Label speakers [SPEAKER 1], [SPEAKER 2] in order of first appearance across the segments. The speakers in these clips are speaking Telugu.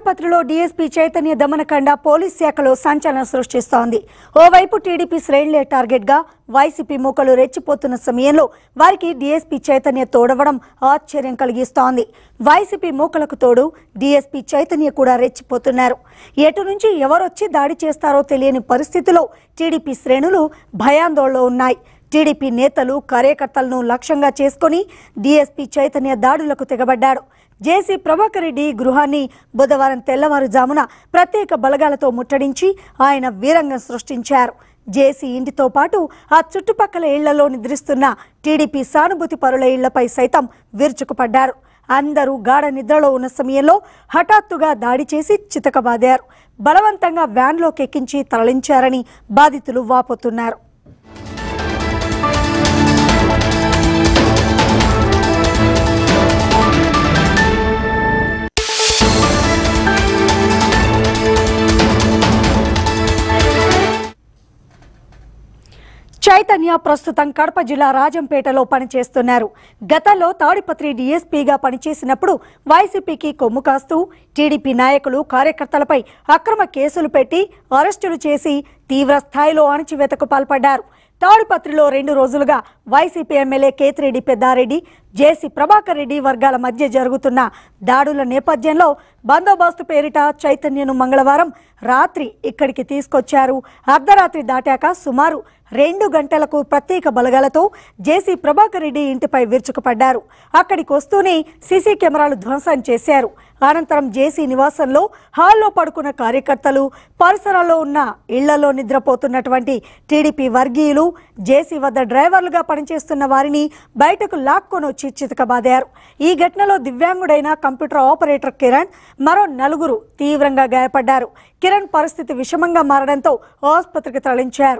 [SPEAKER 1] తాడిపత్రిలో డీఎస్పీ చైతన్య దమనకండ పోలీస్ శాఖలో సంచలనం సృష్టిస్తోంది ఓవైపు టీడీపీ శ్రేణులే టార్గెట్ గా వైసీపీ మూకలు రెచ్చిపోతున్న సమయంలో వారికి డీఎస్పీ చైతన్య తోడవడం ఆశ్చర్యం కలిగిస్తోంది వైసీపీ మూకలకు తోడు డీఎస్పీ చైతన్య కూడా రెచ్చిపోతున్నారు ఎటు నుంచి ఎవరొచ్చి దాడి చేస్తారో తెలియని పరిస్థితిలో టీడీపీ శ్రేణులు భయాందోళనలో ఉన్నాయి టీడీపీ నేతలు కార్యకర్తలను లక్ష్యంగా చేసుకొని డీఎస్పీ చైతన్య దాడులకు తెగబడ్డాడు జేసీ ప్రభాకర్ రెడ్డి గృహాన్ని బుధవారం తెల్లవారుజామున ప్రత్యేక బలగాలతో ముట్టడించి ఆయన వీరంగం సృష్టించారు జేసీ ఇంటితో పాటు ఆ చుట్టుపక్కల ఇళ్లలో నిద్రిస్తున్న టీడీపీ సానుభూతి పరుల ఇళ్లపై సైతం విరుచుకుపడ్డారు అందరూ గాఢ నిద్రలో ఉన్న సమయంలో హఠాత్తుగా దాడి చేసి చితకబాదారు బలవంతంగా వ్యాన్లోకి ఎక్కించి తరలించారని బాధితులు వాపోతున్నారు చైతన్య ప్రస్తుతం కడప జిల్లా రాజంపేటలో పనిచేస్తున్నారు గతంలో తాడిపత్రి డీఎస్పీగా పనిచేసినప్పుడు వైసీపీకి కొమ్ము కాస్తూ టీడీపీ నాయకులు కార్యకర్తలపై అక్రమ కేసులు పెట్టి అరెస్టులు చేసి తీవ్ర స్థాయిలో అణచివేతకు పాల్పడ్డారు తాడిపత్రిలో రెండు రోజులుగా వైసీపీ ఎమ్మెల్యే కేతిరెడ్డి పెద్దారెడ్డి జేసీ ప్రభాకర్ రెడ్డి వర్గాల మధ్య జరుగుతున్న దాడుల నేపథ్యంలో బందోబస్తు పేరిట చైతన్యను మంగళవారం రాత్రి ఇక్కడికి తీసుకొచ్చారు అర్ధరాత్రి దాటాక సుమారు రెండు గంటలకు ప్రత్యేక బలగాలతో జేసీ ప్రభాకర్ రెడ్డి ఇంటిపై విరుచుకుపడ్డారు అక్కడికి వస్తూనే సీసీ కెమెరాలు ధ్వంసం చేశారు అనంతరం జేసీ నివాసంలో హాల్లో పడుకున్న కార్యకర్తలు పరిసరాల్లో ఉన్న ఇళ్లలో నిద్రపోతున్నటువంటి టీడీపీ వర్గీయులు జేసీ వద్ద డ్రైవర్లుగా పనిచేస్తున్న వారిని బయటకు లాక్కొని వచ్చి చితకబాదారు ఈ ఘటనలో దివ్యాంగుడైన కంప్యూటర్ ఆపరేటర్ కిరణ్ మరో నలుగురు తీవ్రంగా గాయపడ్డారు కిరణ్ పరిస్థితి విషమంగా మారడంతో ఆసుపత్రికి తరలించారు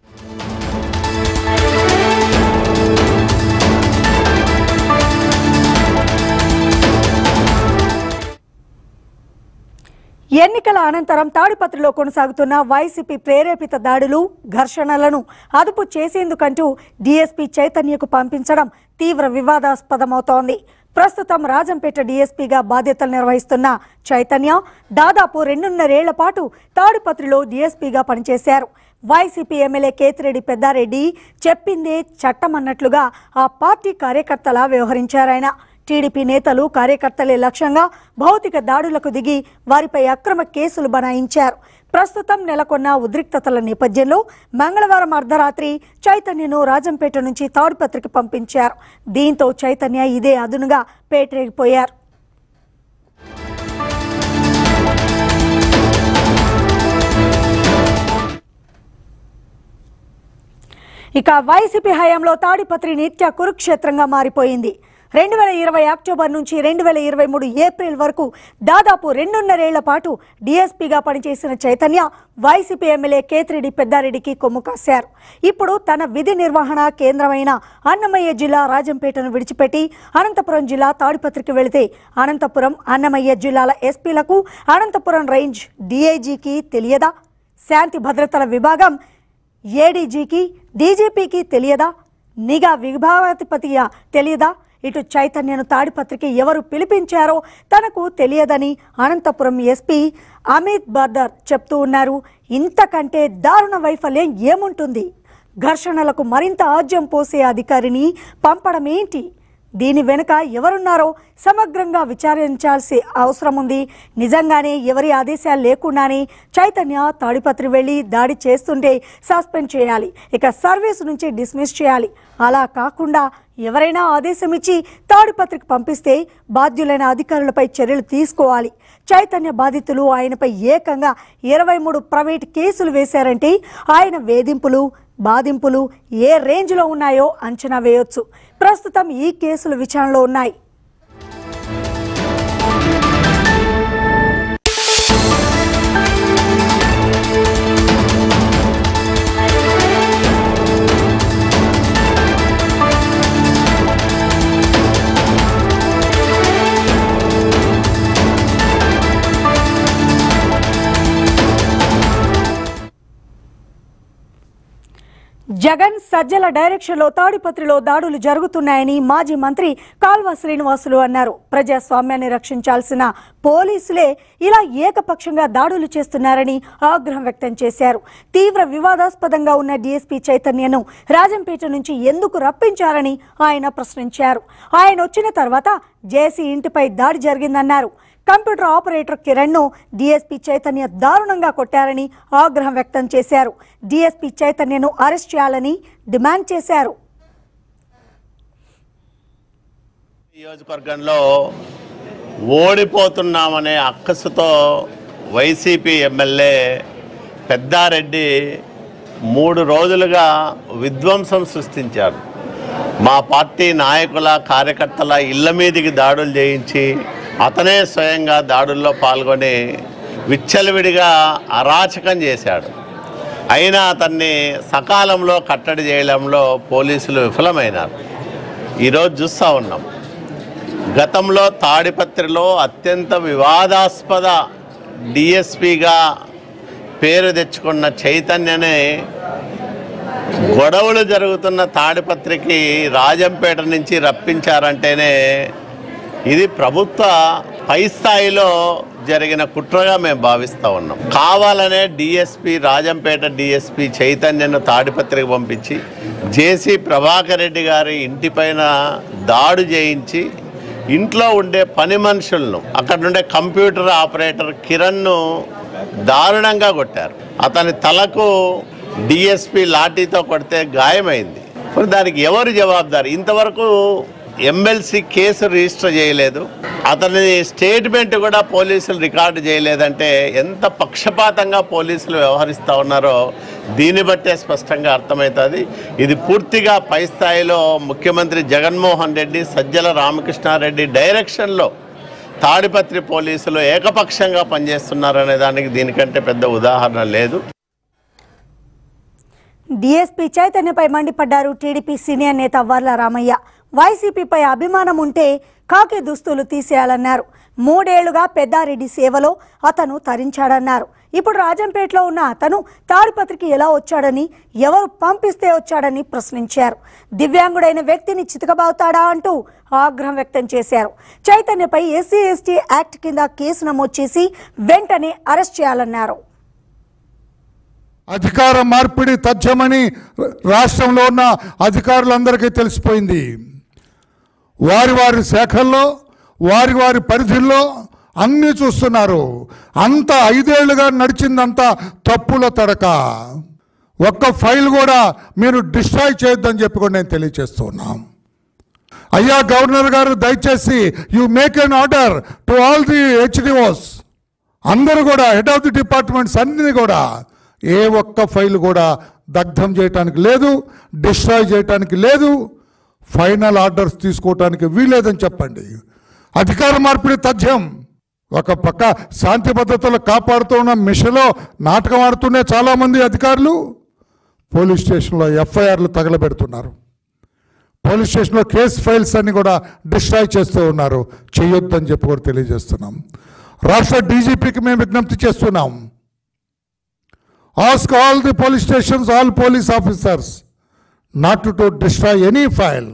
[SPEAKER 1] ఎన్నికల అనంతరం తాడిపత్రిలో కొనసాగుతున్న వైసీపీ ప్రేరేపిత దాడులు ఘర్షణలను అదుపు చేసేందుకంటూ డీఎస్పీ చైతన్యకు పంపించడం తీవ్ర వివాదాస్పదమవుతోంది ప్రస్తుతం రాజంపేట డీఎస్పీగా బాధ్యతలు నిర్వహిస్తున్న చైతన్య దాదాపు రెండున్నరేళ్ల పాటు తాడిపత్రిలో డీఎస్పీగా పనిచేశారు వైసీపీ ఎమ్మెల్యే కేతిరెడ్డి పెద్దారెడ్డి చెప్పిందే చట్టం అన్నట్లుగా ఆ పార్టీ కార్యకర్తలా వ్యవహరించారాయన టీడీపీ నేతలు కార్యకర్తలే లక్ష్యంగా భౌతిక దాడులకు దిగి వారిపై అక్రమ కేసులు బనాయించారు ప్రస్తుతం నెలకొన్న ఉద్రిక్తతల నేపథ్యంలో మంగళవారం అర్ధరాత్రి చైతన్యను రాజంపేట నుంచి తాడుపత్రికి పంపించారు దీంతో చైతన్య ఇదే అదునుగా పేటరేగిపోయారు ఇక వైసీపీ హయాంలో తాడిపత్రి నిత్య కురుక్షేత్రంగా మారిపోయింది రెండు వేల ఇరవై అక్టోబర్ నుంచి రెండు వేల ఇరవై మూడు ఏప్రిల్ వరకు దాదాపు రెండున్నరేళ్ల పాటు డీఎస్పీగా పనిచేసిన చైతన్య వైసీపీ ఎమ్మెల్యే కేతిరెడ్డి పెద్దారెడ్డికి కొమ్ము కాశారు ఇప్పుడు తన విధి నిర్వహణ కేంద్రమైన అన్నమయ్య జిల్లా రాజంపేటను విడిచిపెట్టి అనంతపురం జిల్లా తాడిపత్రికి వెళితే అనంతపురం అన్నమయ్య జిల్లాల ఎస్పీలకు అనంతపురం రేంజ్ డీఐజీకి తెలియదా శాంతి భద్రతల విభాగం ఏడీజీకి డీజీపీకి తెలియదా నిఘా విభాగాధిపతిగా తెలియదా ఇటు చైతన్యను తాడిపత్రికి ఎవరు పిలిపించారో తనకు తెలియదని అనంతపురం ఎస్పీ అమిత్ బర్దర్ చెప్తూ ఉన్నారు ఇంతకంటే దారుణ వైఫల్యం ఏముంటుంది ఘర్షణలకు మరింత ఆజ్యం పోసే అధికారిని పంపడం ఏంటి దీని వెనుక ఎవరున్నారో సమగ్రంగా విచారించాల్సి అవసరం ఉంది నిజంగానే ఎవరి ఆదేశాలు లేకుండానే చైతన్య తాడిపత్రి వెళ్ళి దాడి చేస్తుంటే సస్పెండ్ చేయాలి ఇక సర్వీస్ నుంచి డిస్మిస్ చేయాలి అలా కాకుండా ఎవరైనా ఆదేశం ఇచ్చి తాడిపత్రికి పంపిస్తే బాధ్యులైన అధికారులపై చర్యలు తీసుకోవాలి చైతన్య బాధితులు ఆయనపై ఏకంగా ఇరవై మూడు ప్రైవేట్ కేసులు వేశారంటే ఆయన వేధింపులు బాధింపులు ఏ రేంజ్లో ఉన్నాయో అంచనా వేయొచ్చు ప్రస్తుతం ఈ కేసులు విచారణలో ఉన్నాయి జగన్ సజ్జల డైరెక్షన్లో తాడిపత్రిలో దాడులు జరుగుతున్నాయని మాజీ మంత్రి కాల్వ శ్రీనివాసులు అన్నారు ప్రజాస్వామ్యాన్ని రక్షించాల్సిన పోలీసులే ఇలా ఏకపక్షంగా దాడులు చేస్తున్నారని ఆగ్రహం వ్యక్తం చేశారు తీవ్ర వివాదాస్పదంగా ఉన్న డీఎస్పీ చైతన్యను రాజంపేట నుంచి ఎందుకు రప్పించారని ఆయన ప్రశ్నించారు ఆయన వచ్చిన తర్వాత జేసీ ఇంటిపై దాడి జరిగిందన్నారు కంప్యూటర్ ఆపరేటర్ కిరణ్ను డీఎస్పీ చైతన్య దారుణంగా కొట్టారని ఆగ్రహం వ్యక్తం చేశారు డీఎస్పీ చైతన్యను అరెస్ట్ చేయాలని డిమాండ్ చేశారు
[SPEAKER 2] నియోజకవర్గంలో ఓడిపోతున్నామనే అక్కసుతో వైసీపీ ఎమ్మెల్యే పెద్దారెడ్డి మూడు రోజులుగా విధ్వంసం సృష్టించారు మా పార్టీ నాయకుల కార్యకర్తల ఇళ్ల మీదికి దాడులు చేయించి అతనే స్వయంగా దాడుల్లో పాల్గొని విచ్చలవిడిగా అరాచకం చేశాడు అయినా అతన్ని సకాలంలో కట్టడి చేయడంలో పోలీసులు విఫలమైనారు ఈరోజు చూస్తూ ఉన్నాం గతంలో తాడిపత్రిలో అత్యంత వివాదాస్పద డిఎస్పిగా పేరు తెచ్చుకున్న చైతన్యనే గొడవలు జరుగుతున్న తాడిపత్రికి రాజంపేట నుంచి రప్పించారంటేనే ఇది ప్రభుత్వ పై స్థాయిలో జరిగిన కుట్రగా మేము భావిస్తూ ఉన్నాం కావాలనే డిఎస్పి రాజంపేట డిఎస్పి చైతన్యను తాడిపత్రికి పంపించి జేసీ ప్రభాకర్ రెడ్డి గారి ఇంటిపైన దాడి చేయించి ఇంట్లో ఉండే పని మనుషులను అక్కడ ఉండే కంప్యూటర్ ఆపరేటర్ కిరణ్ను దారుణంగా కొట్టారు అతని తలకు డిఎస్పి లాఠీతో కొడితే గాయమైంది మరి దానికి ఎవరు జవాబుదారు ఇంతవరకు ఎమ్మెల్సీ కేసు రిజిస్టర్ చేయలేదు అతని స్టేట్మెంట్ కూడా పోలీసులు రికార్డు చేయలేదంటే ఎంత పక్షపాతంగా పోలీసులు వ్యవహరిస్తూ ఉన్నారో దీన్ని బట్టే స్పష్టంగా అర్థమవుతుంది ఇది పూర్తిగా పై స్థాయిలో ముఖ్యమంత్రి జగన్మోహన్ రెడ్డి సజ్జల రామకృష్ణారెడ్డి డైరెక్షన్లో తాడిపత్రి పోలీసులు ఏకపక్షంగా పనిచేస్తున్నారనే దానికి దీనికంటే పెద్ద ఉదాహరణ లేదు
[SPEAKER 1] డీఎస్పీ చైతన్యపై మండిపడ్డారు టీడీపీ సీనియర్ నేత వర్ల రామయ్య వైసీపీపై అభిమానం ఉంటే కాకి దుస్తులు తీసేయాలన్నారు మూడేళ్లుగా పెద్దారెడ్డి సేవలో అతను తరించాడన్నారు ఇప్పుడు రాజంపేటలో ఉన్న అతను తాడిపత్రికి ఎలా వచ్చాడని ఎవరు పంపిస్తే వచ్చాడని ప్రశ్నించారు దివ్యాంగుడైన వ్యక్తిని చితకబావుతాడా అంటూ ఆగ్రహం వ్యక్తం చేశారు చైతన్యపై ఎస్సీ ఎస్టీ యాక్ట్ కింద కేసు నమోదు చేసి వెంటనే అరెస్ట్ చేయాలన్నారు
[SPEAKER 3] అధికార మార్పిడి తథ్యమని రాష్ట్రంలో ఉన్న అధికారులందరికీ తెలిసిపోయింది వారి వారి శాఖల్లో వారి వారి పరిధుల్లో అన్నీ చూస్తున్నారు అంత ఐదేళ్లుగా నడిచిందంతా తప్పుల తడక ఒక్క ఫైల్ కూడా మీరు డిస్ట్రాయ్ చేయొద్దని చెప్పి కూడా నేను తెలియజేస్తున్నాం అయ్యా గవర్నర్ గారు దయచేసి you make an order to all the HDOs అందరూ కూడా హెడ్ ఆఫ్ ది డిపార్ట్మెంట్స్ అన్ని కూడా ఏ ఒక్క ఫైల్ కూడా దగ్ధం చేయటానికి లేదు డిస్ట్రాయ్ చేయటానికి లేదు ఫైనల్ ఆర్డర్స్ తీసుకోవటానికి వీలేదని చెప్పండి అధికార మార్పిడి తథ్యం ఒక పక్క శాంతి భద్రతలు కాపాడుతూ ఉన్న మిషన్లో నాటకం ఆడుతూనే చాలామంది అధికారులు పోలీస్ స్టేషన్లో ఎఫ్ఐఆర్లు తగలబెడుతున్నారు పోలీస్ స్టేషన్లో కేసు ఫైల్స్ అన్ని కూడా డిస్ట్రాయ్ చేస్తూ ఉన్నారు చేయొద్దని చెప్పి కూడా తెలియజేస్తున్నాం రాష్ట్ర డీజీపీకి మేము విజ్ఞప్తి చేస్తున్నాం ask all the police stations all police officers not to destroy any file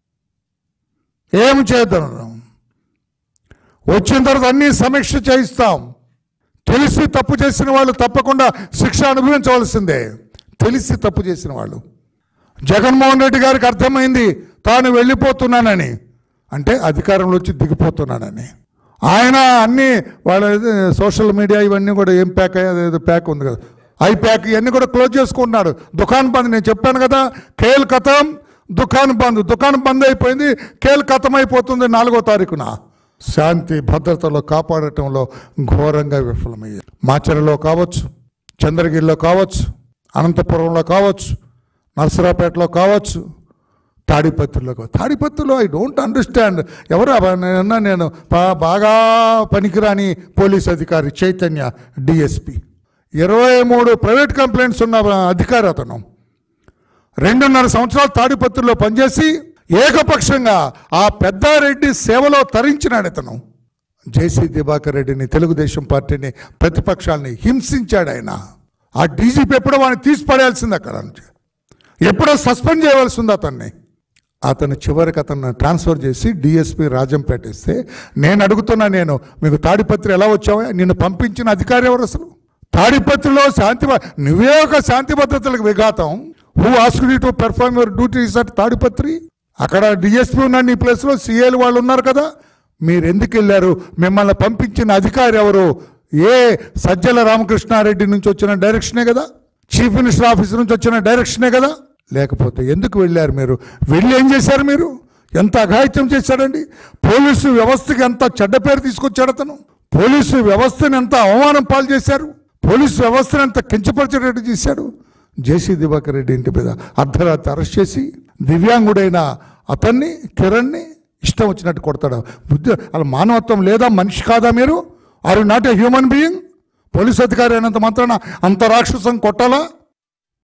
[SPEAKER 3] ఏం చేద్దాం వచ్చిన తర్వాత అన్ని సమీక్ష చేయిస్తాం తెలిసి తప్పు చేసిన వాళ్ళు తప్పకుండా శిక్ష అనుభవించవలసిందే తెలిసి తప్పు చేసిన వాళ్ళు జగన్మోహన్ రెడ్డి గారికి అర్థమైంది తాను వెళ్ళిపోతున్నానని అంటే అధికారంలో వచ్చి దిగిపోతున్నానని ఆయన అన్ని వాళ్ళ ఇది సోషల్ మీడియా ఇవన్నీ కూడా ఏం ప్యాక్ అయ్యేది ప్యాక్ ఉంది కదా ఐ ప్యాక్ ఇవన్నీ కూడా క్లోజ్ చేసుకుంటున్నాడు దుకాన్ బంద్ నేను చెప్పాను కదా కేల్ కథం దుకాన్ బంద్ దుకాన్ బంద్ అయిపోయింది కేల్ కథం అయిపోతుంది నాలుగో తారీఖున శాంతి భద్రతలో కాపాడటంలో ఘోరంగా విఫలమయ్యారు మాచర్లో కావచ్చు చంద్రగిరిలో కావచ్చు అనంతపురంలో కావచ్చు నర్సరాపేటలో కావచ్చు తాడిపత్రిలో కావచ్చు తాడిపత్రిలో ఐ డోంట్ అండర్స్టాండ్ ఎవరు అబ్బా నేనన్నా నేను బా- బాగా పనికిరాని పోలీస్ అధికారి చైతన్య డిఎస్పి ఇరవై మూడు ప్రైవేట్ కంప్లైంట్స్ ఉన్న అధికారి అతను రెండున్నర సంవత్సరాలు తాడిపత్రిలో పనిచేసి ఏకపక్షంగా ఆ పెద్దారెడ్డి సేవలో తరించినాడు ఇతను జేసీ దివాకర్ రెడ్డిని తెలుగుదేశం పార్టీని ప్రతిపక్షాలని హింసించాడు ఆయన ఆ డీజీపీ ఎప్పుడో వాడిని తీసి పడేయాల్సింది అక్కడ నుంచి ఎప్పుడో సస్పెండ్ చేయవలసి ఉంది అతన్ని అతను చివరికి అతన్ని ట్రాన్స్ఫర్ చేసి డిఎస్పి రాజంపేట ఇస్తే నేను అడుగుతున్నా నేను మీకు తాడిపత్రి ఎలా వచ్చావా నిన్ను పంపించిన అధికారి ఎవరు అసలు తాడిపత్రిలో శాంతి భ- నువ్వే ఒక శాంతి భద్రతలకు విఘాతం who ask you to perform your duties at Tadipatri అక్కడ డిఎస్పీ ఉన్న నీ ప్లేస్లో సిఏలు వాళ్ళు ఉన్నారు కదా మీరు ఎందుకు వెళ్ళారు మిమ్మల్ని పంపించిన అధికారి ఎవరు ఏ సజ్జల రామకృష్ణారెడ్డి నుంచి వచ్చిన డైరెక్షనే కదా చీఫ్ మినిస్టర్ ఆఫీస్ నుంచి వచ్చిన డైరెక్షనే కదా లేకపోతే ఎందుకు వెళ్ళారు మీరు వెళ్ళి ఏం చేశారు మీరు ఎంత అఘాయిత్యం చేశాడండి పోలీసు వ్యవస్థకి ఎంత చెడ్డ పేరు తీసుకొచ్చాడు అతను పోలీసు వ్యవస్థను ఎంత అవమానం పాలు చేశారు పోలీసు వ్యవస్థను ఎంత కించపరిచేటట్టు చేశాడు జేసీ దివాకర్ రెడ్డి ఇంటి మీద అర్ధరాత్రి అరెస్ట్ చేసి దివ్యాంగుడైన అతన్ని కిరణ్ని ఇష్టం వచ్చినట్టు కొడతాడు బుద్ధి అలా మానవత్వం లేదా మనిషి కాదా మీరు are not a human being police అధికారి అయినంత మాత్రాన అంత రాక్షసం కొట్టాలా